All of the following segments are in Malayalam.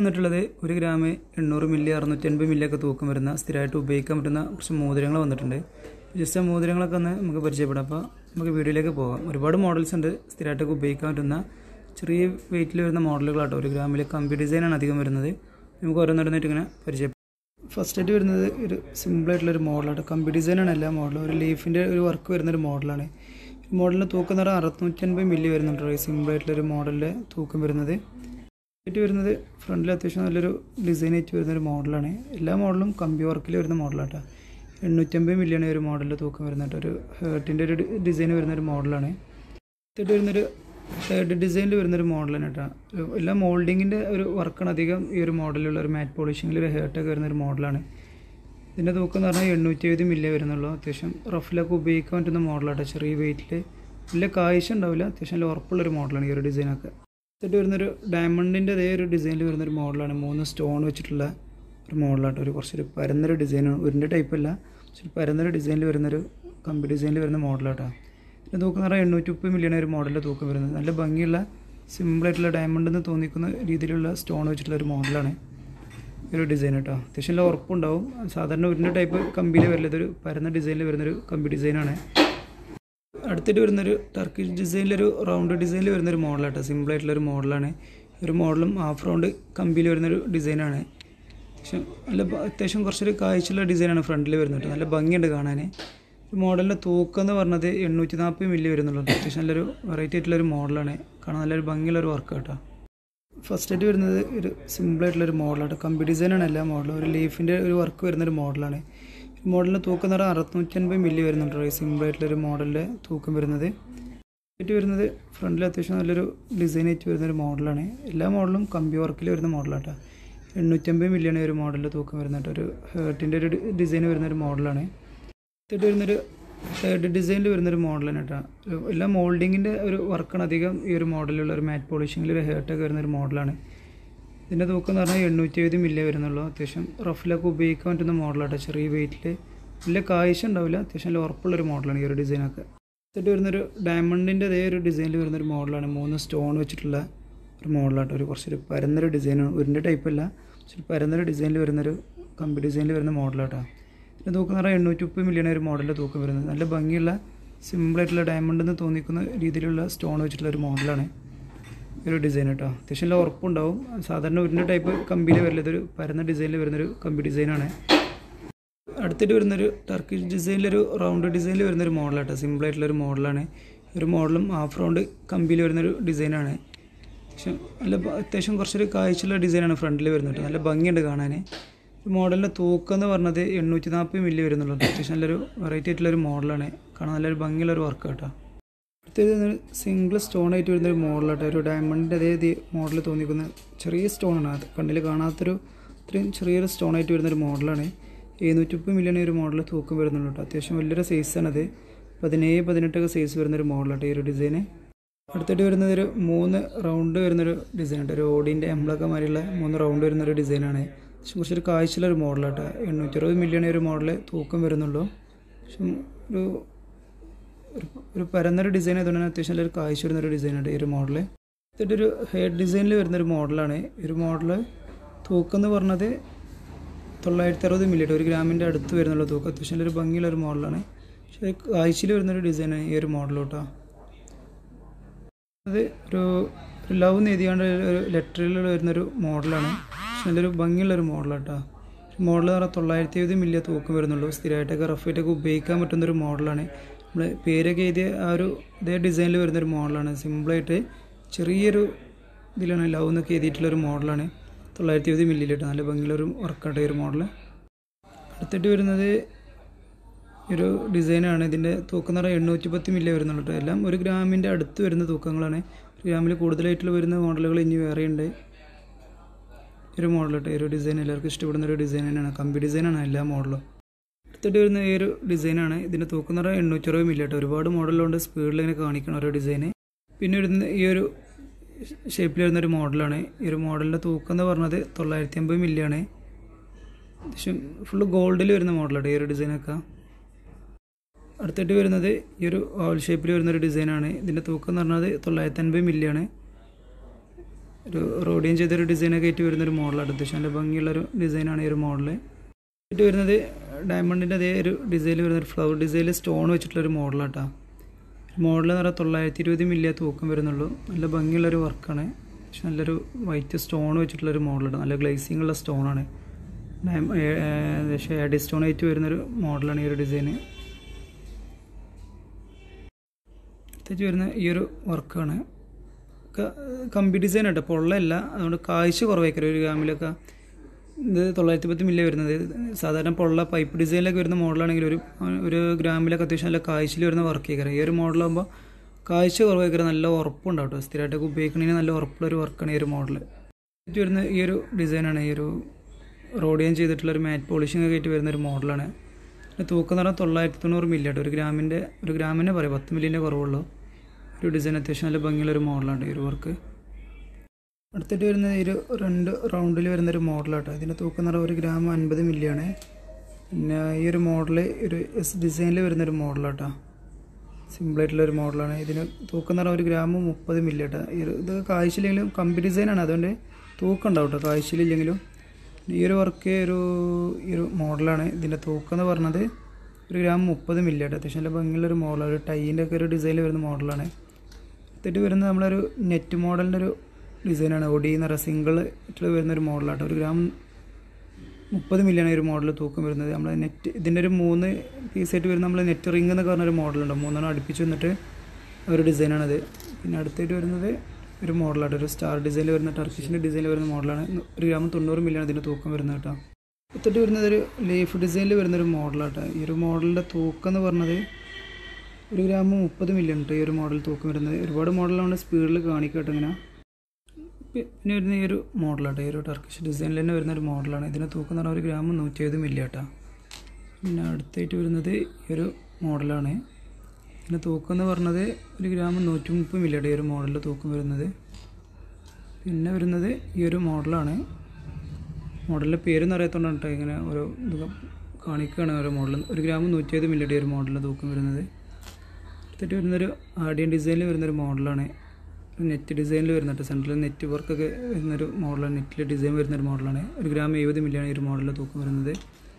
വന്നിട്ടുള്ളത് ഒരു ഗ്രാം എണ്ണൂറ് മില്ലി അറുന്നൂറ്റി അൻപത് മില്ലിയൊക്കെ തൂക്കം വരുന്ന സ്ഥിരമായിട്ട് ഉപയോഗിക്കാൻ പറ്റുന്ന കുറച്ച് മോതിരങ്ങൾ വന്നിട്ടുണ്ട് ജസ്റ്റ് ആ മോതിരങ്ങളൊക്കെ ഒന്ന് നമുക്ക് പരിചയപ്പെടാം അപ്പോൾ നമുക്ക് വീഡിയോയിലേക്ക് പോകാം ഒരുപാട് മോഡൽസ് ഉണ്ട് സ്ഥിരമായിട്ടൊക്കെ ഉപയോഗിക്കാൻ പറ്റുന്ന ചെറിയ വെയിറ്റിൽ വരുന്ന മോഡലുകളാട്ടോ ഒരു ഗ്രാമിൽ കമ്പി ഡിസൈനാണ് അധികം വരുന്നത് നമുക്ക് ഓരോന്നോരോന്നായിട്ട് ഇങ്ങനെ പരിചയപ്പെടാം ഫസ്റ്റ് ആയിട്ട് വരുന്നത് ഒരു സിമ്പിളായിട്ടുള്ളൊരു മോഡലാണ് കമ്പി ഡിസൈനാണ് എല്ലാ മോഡലും ഒരു ലീഫിൻ്റെ ഒരു വർക്ക് വരുന്നൊരു മോഡലാണ് ഈ മോഡലിന് തൂക്കം എന്ന് പറഞ്ഞാൽ അറുന്നൂറ്റൻപത് മില്ലി വരുന്നുണ്ട് ഈ സിമ്പിളായിട്ടുള്ളൊരു മോഡലിൻ്റെ തൂക്കം വരുന്നത് ആയിട്ട് വരുന്നത് ഫ്രണ്ടിൽ അത്യാവശ്യം നല്ലൊരു ഡിസൈൻ ആയിട്ട് വരുന്നൊരു മോഡലാണ് എല്ലാ മോഡലും കമ്പി വർക്കിൽ വരുന്ന മോഡലാട്ടോ എണ്ണൂറ്റമ്പത് മില്ലിയാണ് ഈ ഒരു മോഡലിൻ്റെ തൂക്കം വരുന്നത് ഒരു ഹേർട്ടിൻ്റെ ഒരു ഡിസൈൻ വരുന്നൊരു മോഡലാണ് എന്നിട്ട് വരുന്നൊരു തേർഡ് ഡിസൈനിൽ വരുന്നൊരു മോഡലാണ് കേട്ടോ ഒരു എല്ലാ മോൾഡിങ്ങിൻ്റെ ഒരു വർക്കാണ് അധികം ഈ ഒരു മോഡലുള്ള ഒരു മാറ്റ് പോളിഷിങ്ങിൽ ഒരു ഹേർട്ടൊക്കെ വരുന്നൊരു മോഡലാണ് ഇതിൻ്റെ തൂക്കം എന്ന് പറഞ്ഞാൽ എണ്ണൂറ്റി എഴുപത് മില്ലേ വരുന്നുള്ളൂ അത്യാവശ്യം റഫിലൊക്കെ ഉപയോഗിക്കാൻ പറ്റുന്ന മോഡലാട്ടോ ചെറിയ വെയിറ്റിൽ വലിയ കാഴ്ച ഉണ്ടാവില്ല അത്യാവശ്യം നല്ല ഉറപ്പുള്ളൊരു മോഡലാണ് ഈ ഒരു ഡിസൈനൊക്കെ എന്നിട്ട് വരുന്നൊരു ഡയമണ്ടിൻ്റെ അതേ ഒരു ഡിസൈനിൽ വരുന്നൊരു മോഡലാണ് മൂന്ന് സ്റ്റോൺ വെച്ചിട്ടുള്ള ഒരു മോഡലാട്ടോ ഒരു കുറച്ചൊരു പരന്നൊരു ഡിസൈനാണ് ഉരുൻ്റെ ടൈപ്പല്ല പക്ഷെ പരന്നൊരു ഡിസൈനിൽ വരുന്നൊരു കമ്പി ഡിസൈനിൽ വരുന്ന മോഡലാട്ടോ ഇതിൻ്റെ തൂക്കം എന്ന് പറഞ്ഞാൽ എണ്ണൂറ്റി മുപ്പത് മില്യൺ ഒരു മോഡലിൻ്റെ തൂക്കം വരുന്നത് നല്ല ഭംഗിയുള്ള സിമ്പിളായിട്ടുള്ള ഡയമണ്ട് എന്ന് തോന്നിക്കുന്ന രീതിയിലുള്ള സ്റ്റോൺ വെച്ചിട്ടുള്ള ഒരു മോഡലാണ് ഈ ഒരു ഡിസൈൻ കേട്ടോ അത്യാവശ്യം നല്ല ഉറപ്പുണ്ടാവും സാധാരണ ഉരുൻ്റെ ടൈപ്പ് കമ്പിയിൽ വരില്ല ഇതൊരു പരന്ന ഡിസൈനിൽ വരുന്നൊരു കമ്പി ഡിസൈനാണ് അടുത്തിട്ട് വരുന്നൊരു ടർക്കിഷ് ഡിസൈനിലൊരു റൗണ്ട് ഡിസൈനിൽ വരുന്നൊരു മോഡലാട്ടോ സിമ്പിളായിട്ടുള്ളൊരു മോഡലാണ് ഒരു മോഡലും ഹാഫ് റൗണ്ട് കമ്പിയിൽ വരുന്നൊരു ഡിസൈനാണ് അത്യാവശ്യം നല്ല ഭ- അത്യാവശ്യം കുറച്ചൊരു കാഴ്ചയുള്ള ഡിസൈനാണ് ഫ്രണ്ടിൽ വരുന്നത് കേട്ടോ നല്ല ഭംഗിയുണ്ട് കാണാൻ ഈ മോഡലിൻ്റെ തൂക്കം എന്ന് പറഞ്ഞത് എണ്ണൂറ്റി നാൽപ്പത് മില്ലി വരുന്നുള്ളൂ അത്യാവശ്യം നല്ലൊരു വെറൈറ്റി ആയിട്ടുള്ളൊരു മോഡലാണ് കാണാൻ നല്ലൊരു ഭംഗിയുള്ളൊരു വർക്ക് കേട്ടോ ഫസ്റ്റ് ആയിട്ട് വരുന്നത് ഒരു സിമ്പിളായിട്ടുള്ളൊരു മോഡലാണ് കമ്പി ഡിസൈനാണ് എല്ലാ മോഡലും ഒരു ലീഫിൻ്റെ ഒരു വർക്ക് വരുന്നൊരു മോഡലാണ് ഈ മോഡലിൻ്റെ തൂക്കം എന്ന് പറഞ്ഞാൽ അറുന്നൂറ്റൻപത് മില്ലി വരുന്നുണ്ട് ഈ സിമ്പിളായിട്ടുള്ളൊരു മോഡലിൻ്റെ തൂക്കം വരുന്നത് ആയിട്ട് വരുന്നത് ഫ്രണ്ടിൽ അത്യാവശ്യം നല്ലൊരു ഡിസൈൻ ആയിട്ട് വരുന്നൊരു മോഡലാണ് എല്ലാ മോഡലും കമ്പി വർക്കിൽ വരുന്ന മോഡലാട്ടോ എണ്ണൂറ്റമ്പത് മില്ലിയാണ് ഈ ഒരു മോഡലിൻ്റെ തൂക്കം വരുന്നത് ഒരു ഹേർട്ടിൻ്റെ ഒരു ഡിസൈൻ വരുന്നൊരു മോഡലാണ് എന്നിട്ട് വരുന്നൊരു തേർഡ് ഡിസൈനിൽ വരുന്നൊരു മോഡലാണ് കേട്ടോ ഒരു എല്ലാ മോൾഡിങ്ങിൻ്റെ ഒരു വർക്കാണ് അധികം ഈ ഒരു മോഡലുള്ള ഒരു മാറ്റ് പോളിഷിങ്ങിൽ ഒരു ഹേർട്ടൊക്കെ വരുന്നൊരു മോഡലാണ് ഇതിൻ്റെ തൂക്കം എന്ന് പറഞ്ഞാൽ എണ്ണൂറ്റി എഴുപത് മില്ലേ വരുന്നുള്ളൂ അത്യാവശ്യം റഫിലൊക്കെ ഉപയോഗിക്കാൻ പറ്റുന്ന മോഡലാട്ടോ ചെറിയ വെയിറ്റിൽ വലിയ കാഴ്ച ഉണ്ടാവില്ല അത്യാവശ്യം നല്ല ഉറപ്പുള്ളൊരു മോഡലാണ് ഈ ഒരു ഡിസൈനൊക്കെ എന്നിട്ട് വരുന്നൊരു ഡയമണ്ടിൻ്റെ അതേ ഒരു ഡിസൈനിൽ വരുന്നൊരു മോഡലാണ് മൂന്ന് സ്റ്റോൺ വെച്ചിട്ടുള്ള ഒരു മോഡലാട്ടോ ഒരു കുറച്ചൊരു പരന്നൊരു ഡിസൈനാണ് ഉരുൻ്റെ ടൈപ്പല്ല പക്ഷെ പരന്നൊരു ഡിസൈനിൽ വരുന്നൊരു കമ്പി ഡിസൈനിൽ വരുന്ന മോഡലാട്ടോ ഇതിൻ്റെ തൂക്കം എന്ന് പറഞ്ഞാൽ എണ്ണൂറ്റി മുപ്പത് മില്യൺ ഒരു മോഡലിൻ്റെ തൂക്കം വരുന്നത് നല്ല ഭംഗിയുള്ള സിമ്പിളായിട്ടുള്ള ഡയമണ്ട് എന്ന് തോന്നിക്കുന്ന രീതിയിലുള്ള സ്റ്റോൺ വെച്ചിട്ടുള്ള ഒരു മോഡലാണ് ഈ ഒരു ഡിസൈൻ കേട്ടോ അത്യാവശ്യം നല്ല ഉറപ്പുണ്ടാവും സാധാരണ ഉരുൻ്റെ ടൈപ്പ് കമ്പിയിൽ വരില്ല ഇതൊരു പരന്ന ഡിസൈനിൽ വരുന്നൊരു കമ്പി ഡിസൈനാണ് അടുത്തിട്ട് വരുന്നൊരു ടർക്കിഷ് ഡിസൈനിലൊരു റൗണ്ട് ഡിസൈനിൽ വരുന്നൊരു മോഡലാട്ടോ സിമ്പിളായിട്ടുള്ളൊരു മോഡലാണ് ഒരു മോഡലും ഹാഫ് റൗണ്ട് കമ്പിയിൽ വരുന്നൊരു ഡിസൈനാണ് പക്ഷെ നല്ല ഭ- അത്യാവശ്യം കുറച്ചൊരു കാഴ്ചയുള്ള ഡിസൈനാണ് ഫ്രണ്ടിൽ വരുന്നത് കേട്ടോ നല്ല ഭംഗിയുണ്ട് കാണാൻ ഈ മോഡലിൻ്റെ തൂക്കം എന്ന് പറഞ്ഞത് എണ്ണൂറ്റി നാൽപ്പത് മില്ലി വരുന്നുള്ളൂ അത്യാവശ്യം നല്ലൊരു വെറൈറ്റി ആയിട്ടുള്ളൊരു മോഡലാണ് കാണാൻ നല്ലൊരു ഭംഗിയുള്ളൊരു വർക്ക് കേട്ടോ അടുത്തത് സിംഗിൾ സ്റ്റോൺ ആയിട്ട് വരുന്നൊരു മോഡലാട്ടോ ഒരു ഡയമണ്ടിൻ്റെ അതേ മോഡൽ തോന്നിക്കുന്ന ചെറിയ സ്റ്റോണാണ് അത് കണ്ണിൽ കാണാത്തൊരു ഇത്രയും ചെറിയൊരു സ്റ്റോൺ ആയിട്ട് വരുന്നൊരു മോഡലാണ് എഴുന്നൂറ്റി മുപ്പത് മില്യൺ ഒരു മോഡൽ തൂക്കം വരുന്നുള്ളൂ കേട്ടോ അത്യാവശ്യം വലിയൊരു സൈസാണത് പതിനേഴ് പതിനെട്ടൊക്കെ സൈസ് വരുന്നൊരു മോഡലാട്ടോ ഈ ഒരു ഡിസൈന് അടുത്തിട്ട് വരുന്നത് ഒരു മൂന്ന് റൗണ്ട് വരുന്നൊരു ഡിസൈൻ ഒരു ഓടിൻ്റെ എംബ്ലൊക്കെ മാതിരിയുള്ള മൂന്ന് റൗണ്ട് വരുന്നൊരു ഡിസൈനാണ് പക്ഷെ കുറച്ചൊരു കാഴ്ചയുള്ളൊരു മോഡലാട്ടോ എണ്ണൂറ്റി അറുപത് മില്യൺ ഒരു മോഡൽ തൂക്കം വരുന്നുള്ളൂ പക്ഷെ ഒരു ഒരു ഒരു പരന്നൊരു ഡിസൈൻ ആയതുകൊണ്ട് തന്നെ അത്യാവശ്യം നല്ലൊരു കാഴ്ച വരുന്നൊരു ഡിസൈനാണ് ഈ ഒരു മോഡൽ ഇതൊരു ഹെയർ ഡിസൈനിൽ വരുന്നൊരു മോഡലാണ് ഈ ഒരു മോഡൽ തൂക്കം എന്ന് പറഞ്ഞത് തൊള്ളായിരത്തി അറുപത് മില്ലിട്ട് ഒരു ഗ്രാമിൻ്റെ അടുത്ത് വരുന്നുള്ള തൂക്കം അത്യാവശ്യം നല്ലൊരു ഭംഗിയുള്ള ഒരു മോഡലാണ് പക്ഷേ കാഴ്ചയിൽ വരുന്നൊരു ഡിസൈനാണ് ഈ ഒരു മോഡൽ കേട്ടോ അത് ഒരു ഒരു ലവ് എഴുതിയാണ്ട് ഒരു ലെറ്ററിൽ വരുന്നൊരു മോഡലാണ് പക്ഷെ നല്ലൊരു ഭംഗിയുള്ള ഒരു മോഡലാണ് കേട്ടോ മോഡൽ എന്ന് പറഞ്ഞാൽ തൊള്ളായിരത്തി എഴുപത് മില്ലിയ തൂക്കം വരുന്നുള്ളൂ സ്ഥിരമായിട്ടൊക്കെ റഫായിട്ടൊക്കെ ഉപയോഗിക്കാൻ പറ്റുന്ന ഒരു മോഡലാണ് നമ്മൾ പേരൊക്കെ എഴുതിയ ആ ഒരു ഇതേ ഡിസൈനിൽ വരുന്നൊരു മോഡലാണ് സിമ്പിളായിട്ട് ചെറിയൊരു ഇതിലാണ് ലവ് എന്നൊക്കെ എഴുതിയിട്ടുള്ള ഒരു മോഡലാണ് തൊള്ളായിരത്തി എഴുപത് മില്ലിയിലിട്ട് നല്ല ഭംഗിയുള്ള ഒരു വർക്കാട്ടോ ഈ ഒരു മോഡൽ അടുത്തിട്ട് വരുന്നത് ഒരു ഡിസൈനാണ് ഇതിൻ്റെ തൂക്കം എന്ന് പറഞ്ഞാൽ എണ്ണൂറ്റി പത്ത് മില്ല് വരുന്നുള്ളൂ കേട്ടോ എല്ലാം ഒരു ഗ്രാമിൻ്റെ അടുത്ത് വരുന്ന തൂക്കങ്ങളാണ് ഒരു ഗ്രാമിൽ കൂടുതലായിട്ടുള്ള വരുന്ന മോഡലുകൾ ഇനി വേറെയുണ്ട് ഈ ഒരു മോഡൽ കേട്ടോ ഈ ഒരു ഡിസൈൻ എല്ലാവർക്കും ഇഷ്ടപ്പെടുന്ന ഒരു ഡിസൈൻ തന്നെയാണ് കമ്പി ഡിസൈനാണ് എല്ലാ മോഡലും അടുത്തിട്ട് വരുന്ന ഈ ഒരു ഡിസൈനാണ് ഇതിൻ്റെ തൂക്കം എന്ന് പറഞ്ഞാൽ എണ്ണൂറ്റി അറുപത് മില്ല് കേട്ടോ ഒരുപാട് മോഡലുണ്ട് സ്പീഡിൽ ഇങ്ങനെ കാണിക്കണം ഓരോ ഡിസൈന് പിന്നെ വരുന്ന ഈ ഒരു ഷേപ്പിൽ വരുന്ന ഒരു മോഡലാണ് ഈ ഒരു മോഡലിൻ്റെ തൂക്കം എന്ന് പറഞ്ഞത് തൊള്ളായിരത്തി അമ്പത് മില്ലിയാണ് അത്യാവശ്യം ഫുള്ള് ഗോൾഡിൽ വരുന്ന മോഡലാണ് ഈ ഒരു ഡിസൈനൊക്കെ അടുത്തിട്ട് വരുന്നത് ഈ ഒരു ഓൾ ഷേപ്പിൽ വരുന്ന ഒരു ഡിസൈനാണ് ഇതിൻ്റെ തൂക്കം എന്ന് പറഞ്ഞത് തൊള്ളായിരത്തി അൻപത് മില്ലിയാണ് ഒരു റോഡിയം ചെയ്തൊരു ഡിസൈനൊക്കെ ആയിട്ട് വരുന്നൊരു മോഡലാണ് അത്യാവശ്യം നല്ല ഭംഗിയുള്ളൊരു ഡിസൈനാണ് ഈ ഒരു മോഡൽ ആയിട്ട് വരുന്നത് ഡയമണ്ടിൻ്റെ അതേ ഒരു ഡിസൈനിൽ വരുന്ന ഒരു ഫ്ലവർ ഡിസൈനിൽ സ്റ്റോൺ വെച്ചിട്ടുള്ളൊരു മോഡലാട്ടോ മോഡൽ എന്ന് പറഞ്ഞാൽ തൊള്ളായിരത്തി ഇരുപത് മില്ലിയ തൂക്കം വരുന്നുള്ളൂ നല്ല ഭംഗിയുള്ളൊരു വർക്കാണ് പക്ഷെ നല്ലൊരു വൈറ്റ് സ്റ്റോൺ വെച്ചിട്ടുള്ളൊരു മോഡലാണ് നല്ല ഗ്ലേസിംഗ് ഉള്ള സ്റ്റോണാണ് ഏകദേശം എഡി സ്റ്റോൺ ആയിട്ട് വരുന്നൊരു മോഡലാണ് ഈ ഒരു ഡിസൈന് പ്രത്യേകിച്ച് വരുന്ന ഈ ഒരു വർക്കാണ് കമ്പി ഡിസൈൻ ആട്ടോ പൊള്ളല്ല അതുകൊണ്ട് കാഴ്ച കുറവായിരിക്കും ഒരു ഗ്രാമിലൊക്കെ ഇത് തൊള്ളായിരത്തി പത്ത് മില്ലിയ വരുന്നത് സാധാരണ പൊള്ള പൈപ്പ് ഡിസൈനിലൊക്കെ വരുന്ന മോഡലാണെങ്കിൽ ഒരു ഒരു ഗ്രാമിലൊക്കെ അത്യാവശ്യം നല്ല കാഴ്ചയിൽ വരുന്ന വർക്ക് ചെയ്യണം ഈ ഒരു മോഡലാകുമ്പോൾ കാഴ്ച കുറവായിരിക്കും നല്ല ഉറപ്പുണ്ടാവും കേട്ടോ സ്ഥിരമായിട്ടൊക്കെ ഉപയോഗിക്കണതിന് നല്ല ഉറപ്പുള്ളൊരു വർക്കാണ് ഈ ഒരു മോഡൽ വരുന്ന ഈ ഒരു ഡിസൈനാണ് ഈ ഒരു റോഡിയം ചെയ്തിട്ടുള്ള ഒരു മാറ്റ് പോളിഷിംഗ് ഒക്കെ ആയിട്ട് വരുന്ന ഒരു മോഡലാണ് തൂക്കം എന്ന് പറഞ്ഞാൽ തൊള്ളായിരത്തി തൊണ്ണൂറ് മില്ലി ആട്ടോ ഒരു ഗ്രാമിൻ്റെ ഒരു ഗ്രാമിനെ പറയാം പത്ത് മില്ലിൻ്റെ കുറവുള്ളൂ ഒരു ഡിസൈൻ അത്യാവശ്യം നല്ല ഭംഗിയുള്ള ഒരു മോഡലാണ് ഈ ഒരു വർക്ക് അടുത്തിട്ട് വരുന്ന ഒരു രണ്ട് റൗണ്ടിൽ വരുന്നൊരു മോഡലാട്ടോ ഇതിൻ്റെ തൂക്കം എന്ന് പറഞ്ഞാൽ ഒരു ഗ്രാം അൻപത് മില്ലിയാണ് പിന്നെ ഈ ഒരു മോഡൽ ഒരു എസ് ഡിസൈനിൽ വരുന്നൊരു മോഡലാട്ടോ സിമ്പിളായിട്ടുള്ള ഒരു മോഡലാണ് ഇതിന് തൂക്കം എന്ന് പറഞ്ഞാൽ ഒരു ഗ്രാം മുപ്പത് മില്ലി ആട്ടോ ഈ ഒരു ഇത് കാഴ്ചയില്ലെങ്കിലും കമ്പി ഡിസൈനാണ് അതുകൊണ്ട് തൂക്കം ഉണ്ടാവും കേട്ടോ കാഴ്ചയിലില്ലെങ്കിലും ഈ ഒരു വർക്ക് ഒരു ഈ ഒരു മോഡലാണ് ഇതിൻ്റെ തൂക്കം എന്ന് പറഞ്ഞത് ഒരു ഗ്രാം മുപ്പത് മില്ലി ആട്ടോ അത്യാവശ്യം നല്ല ഭംഗിയുള്ളൊരു മോഡലാണ് ഒരു ടൈൻ്റെ ഒക്കെ ഒരു ഡിസൈനിൽ വരുന്ന മോഡലാണ് എന്നിട്ട് വരുന്നത് നമ്മളൊരു നെറ്റ് മോഡലിൻ്റെ ഒരു ഡിസൈനാണ് ഒടി എന്ന് പറയുക സിംഗിൾ ആയിട്ട് വരുന്ന ഒരു മോഡലാട്ടോ ഒരു ഗ്രാം മുപ്പത് മില്ലിയാണ് ഈ ഒരു മോഡൽ തൂക്കം വരുന്നത് നമ്മൾ നെറ്റ് ഇതിൻ്റെ ഒരു മൂന്ന് പീസായിട്ട് വരുന്ന നമ്മൾ നെറ്റ് റിംഗ് എന്നൊക്കെ പറഞ്ഞൊരു മോഡലുണ്ട് മൂന്നെണ്ണം അടുപ്പിച്ച് വന്നിട്ട് ഒരു ഡിസൈനാണിത് പിന്നെ അടുത്തായിട്ട് വരുന്നത് ഒരു മോഡലാട്ടോ ഒരു സ്റ്റാർ ഡിസൈനിൽ വരുന്ന ടർക്കിഷിൻ്റെ ഡിസൈനിൽ വരുന്ന മോഡലാണ് ഒരു ഗ്രാം തൊണ്ണൂറ് മില്ലിയാണ് ഇതിൻ്റെ തൂക്കം വരുന്നത് കേട്ടോ അടുത്തിട്ട് വരുന്നത് ഒരു ലീഫ് ഡിസൈനിൽ വരുന്നൊരു മോഡലാട്ടോ ഈ ഒരു മോഡലിൻ്റെ തൂക്കം എന്ന് പറഞ്ഞത് ഒരു ഗ്രാം മുപ്പത് മില്യൺ ഉണ്ട് ഈ ഒരു മോഡൽ തൂക്കം വരുന്നത് ഒരുപാട് മോഡലാണ് സ്പീഡിൽ കാണിക്കട്ടെ ഇങ്ങനെ പിന്നെ വരുന്ന ഈ ഒരു മോഡലാട്ടോ ഈ ഒരു ടർക്കിഷ് ഡിസൈനിൽ തന്നെ വരുന്ന ഒരു മോഡലാണ് ഇതിന് തൂക്കം എന്ന് പറഞ്ഞാൽ ഒരു ഗ്രാം നൂറ്റി എഴുപത് മില്ലി ആട്ടോ പിന്നെ അടുത്തായിട്ട് വരുന്നത് ഈ ഒരു മോഡലാണ് ഇതിന് തൂക്കം എന്ന് പറഞ്ഞത് ഒരു ഗ്രാം നൂറ്റി മുപ്പത് മില്ലി ആട്ടോ ഈ ഒരു മോഡലിൻ്റെ തൂക്കം വരുന്നത് പിന്നെ വരുന്നത് ഈ ഒരു മോഡലാണ് മോഡലിൻ്റെ പേരൊന്നും അറിയാത്തതുകൊണ്ടാണ് കേട്ടോ ഇങ്ങനെ ഓരോ ഇത് കാണിക്കുകയാണ് ഓരോ മോഡൽ ഒരു ഗ്രാം നൂറ്റി എഴുപത് മില്ലിയുടെ ഒരു മോഡലിൻ്റെ തൂക്കം വരുന്നത് അടുത്തിട്ട് വരുന്നൊരു ആഡിയൻ ഡിസൈനിൽ വരുന്നൊരു മോഡലാണ് നെറ്റ് ഡിസൈനിൽ വരുന്നുണ്ട് സെൻട്രൽ നെറ്റ് വർക്കൊക്കെ വരുന്നൊരു മോഡലാണ് നെറ്റിൽ ഡിസൈൻ വരുന്നൊരു മോഡലാണ് ഒരു ഗ്രാം എഴുപത് മില്ലിയാണ് ഈ ഒരു മോഡലിൻ്റെ തൂക്കം വരുന്നത്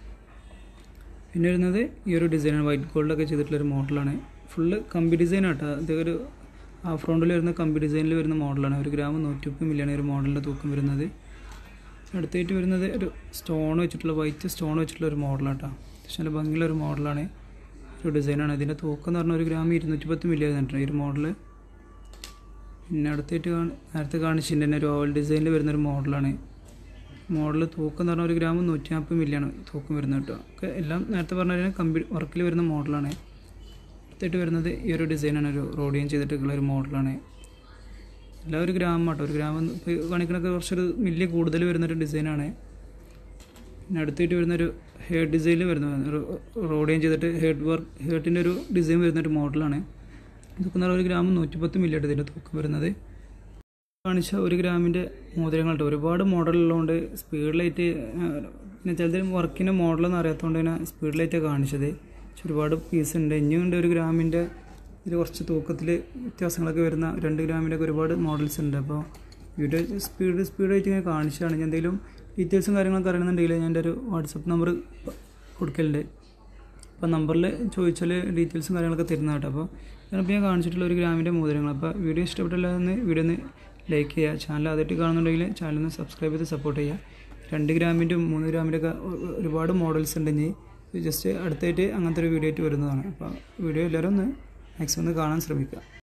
പിന്നെ വരുന്നത് ഈ ഒരു ഡിസൈനാണ് വൈറ്റ് ഗോൾഡൊക്കെ ചെയ്തിട്ടുള്ളൊരു മോഡലാണ് ഫുള്ള് കമ്പി ഡിസൈൻ ആട്ടോ ഇത് ഒരു ആ ഫ്രണ്ടിൽ വരുന്ന കമ്പി ഡിസൈനിൽ വരുന്ന മോഡലാണ് ഒരു ഗ്രാം നൂറ്റി മുപ്പത് മില്ലിയാണ് ഈ ഒരു മോഡലിൻ്റെ തൂക്കം വരുന്നത് അടുത്തായിട്ട് വരുന്നത് ഒരു സ്റ്റോൺ വെച്ചിട്ടുള്ള വൈറ്റ് സ്റ്റോൺ വെച്ചിട്ടുള്ള ഒരു മോഡലാണ് കേട്ടോ പക്ഷേ നല്ല ഭംഗിയുള്ള ഒരു മോഡലാണ് ഒരു ഡിസൈനാണ് ഇതിൻ്റെ തൂക്കം എന്ന് പറഞ്ഞാൽ ഒരു ഗ്രാം ഇരുന്നൂറ്റി പത്ത് മില്ലി ആയിരുന്നു ഈ ഒരു മോഡൽ പിന്നെ അടുത്തായിട്ട് കാണി നേരത്തെ കാണിച്ചിട്ടുണ്ട് തന്നെ ഒരു ഓവൽ ഡിസൈനിൽ വരുന്നൊരു മോഡലാണ് മോഡൽ തൂക്കം എന്ന് പറഞ്ഞാൽ ഒരു ഗ്രാം നൂറ്റി നാൽപ്പത് മില്ലിയാണ് തൂക്കം വരുന്നത് കേട്ടോ ഒക്കെ എല്ലാം നേരത്തെ പറഞ്ഞ കമ്പി വർക്കിൽ വരുന്ന മോഡലാണ് അടുത്തായിട്ട് വരുന്നത് ഈ ഒരു ഡിസൈനാണ് ഒരു റോഡിയം ചെയ്തിട്ടുള്ള ഒരു മോഡലാണ് എല്ലാം ഒരു ഗ്രാം ആട്ടോ ഒരു ഗ്രാം ഇപ്പോൾ കാണിക്കണൊക്കെ കുറച്ചൊരു മില്ലി കൂടുതൽ വരുന്നൊരു ഡിസൈനാണ് പിന്നെ അടുത്തായിട്ട് വരുന്നൊരു ഹെഡ് ഡിസൈനിൽ വരുന്ന ഒരു റോഡിയം ചെയ്തിട്ട് ഹെഡ് വർക്ക് ഹെഡിൻ്റെ ഒരു ഡിസൈൻ വരുന്നൊരു മോഡലാണ് ഇതൊക്കെ എന്നാൽ ഒരു ഗ്രാം നൂറ്റിപ്പത്ത് മില്ലി ആയിട്ട് ഇതിൻ്റെ തൂക്കം വരുന്നത് കാണിച്ച ഒരു ഗ്രാമിൻ്റെ മോതിരങ്ങളുണ്ട് ഒരുപാട് മോഡലുള്ളതുകൊണ്ട് സ്പീഡിലായിട്ട് പിന്നെ ചിലത് വർക്കിൻ്റെ മോഡലൊന്നും അറിയാത്തതുകൊണ്ട് തന്നെ സ്പീഡിലായിട്ടാണ് കാണിച്ചത് പക്ഷെ ഒരുപാട് പീസ് ഉണ്ട് ഇനിയുണ്ട് ഒരു ഗ്രാമിൻ്റെ ഇതിൽ കുറച്ച് തൂക്കത്തിൽ വ്യത്യാസങ്ങളൊക്കെ വരുന്ന രണ്ട് ഗ്രാമിൻ്റെ ഒക്കെ ഒരുപാട് മോഡൽസ് ഉണ്ട് അപ്പോൾ വീഡിയോ സ്പീഡ് സ്പീഡായിട്ട് ഇങ്ങനെ കാണിച്ചതാണ് ഞാൻ എന്തെങ്കിലും ഡീറ്റെയിൽസും കാര്യങ്ങളൊക്കെ അറിയണമെന്നുണ്ടെങ്കിൽ ഞാൻ എൻ്റെ ഒരു വാട്സപ്പ് നമ്പർ കൊടുക്കലുണ്ട് അപ്പോൾ നമ്പറിൽ ചോദിച്ചാൽ ഡീറ്റെയിൽസും കാര്യങ്ങളൊക്കെ തരുന്ന കേട്ടോ അപ്പോൾ ഞാനിപ്പോൾ ഞാൻ കാണിച്ചിട്ടുള്ള ഒരു ഗ്രാമിൻ്റെ മോതിരങ്ങൾ അപ്പോൾ വീഡിയോ ഇഷ്ടപ്പെട്ടില്ല എന്ന് വീഡിയോ ഒന്ന് ലൈക്ക് ചെയ്യുക ചാനൽ ആദ്യമായിട്ട് കാണുന്നുണ്ടെങ്കിൽ ചാനൽ ഒന്ന് സബ്സ്ക്രൈബ് ചെയ്ത് സപ്പോർട്ട് ചെയ്യുക രണ്ട് ഗ്രാമിൻ്റെ മൂന്ന് ഗ്രാമിൻ്റെ ഒക്കെ ഒരുപാട് മോഡൽസ് ഉണ്ട് ഇനി ജസ്റ്റ് അടുത്തായിട്ട് അങ്ങനത്തെ ഒരു വീഡിയോ ആയിട്ട് വരുന്നതാണ് അപ്പോൾ വീഡിയോ എല്ലാവരും ഒന്ന് മാക്സിമം ഒന്ന് കാണാൻ ശ്രമിക്കുക